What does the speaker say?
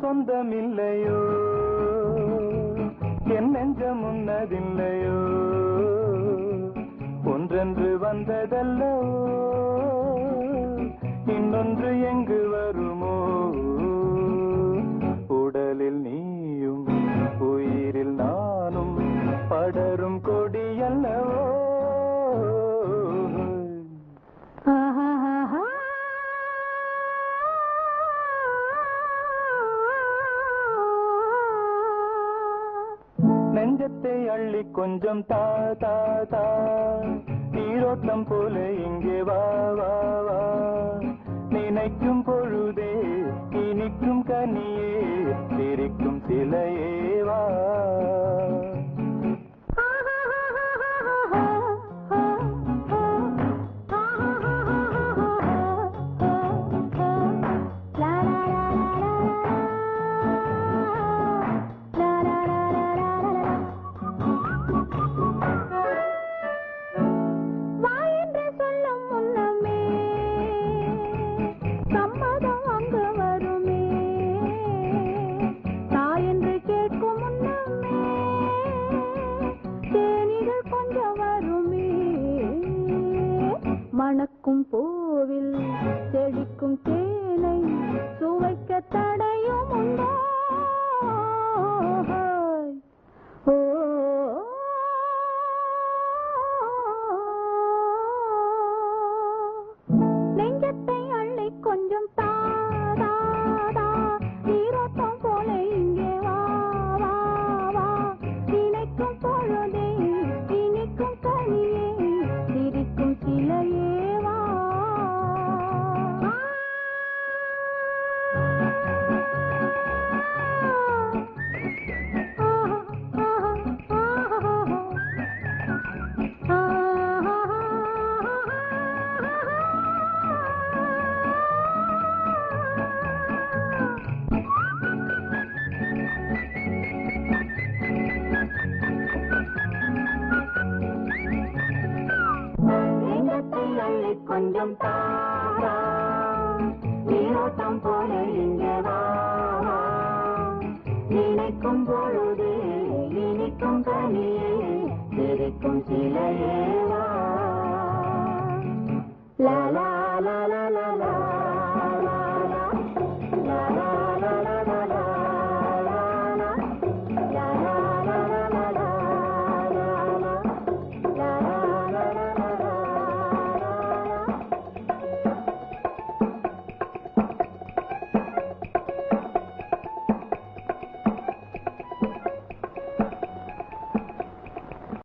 சொந்தமில்லையோ என் நெஞ்சம் உன்னதில்லையோ ஒன்றென்று வந்ததல்லவோ இன்னொன்று எங்கு வருமோ உடலில் நீயும் உயிரில் நானும் படரும் கொடியல்லவோ நெஞ்சத்தை அள்ளி கொஞ்சம் தா தா தா நீரோட்டம் போல இங்கே வா வா வா நினைக்கும் பொழுதே இனிக்கும் கனியே சிரிக்கும் சிலையே வா வா என்று சொல்லும் முன்னமே சம்மதம் அங்கு வருமே தாய் என்று கேட்கும் முன்னமே தேனிகள் கொஞ்சம் வருமே மணக்கும் பூவில் செழிக்கும் தேனை சுவைக்க தடையும் உண்டோ ஓ நெஞ்சத்தை அள்ளி கொஞ்சம் தாடாதா நீரோட்டம் போல இங்கே வா வா வா நினைக்கும் பொழுதே இனிக்கும் கனியே சிரிக்கும் சிலையே வா நெஞ்சத்தை அள்ளி கொஞ்சம் தாரா நீரோட்டம் போல இங்கே வா வா. நினைக்கும் பொழுதே இனிக்கும் கனியே சிரிக்கும் சிலையே வா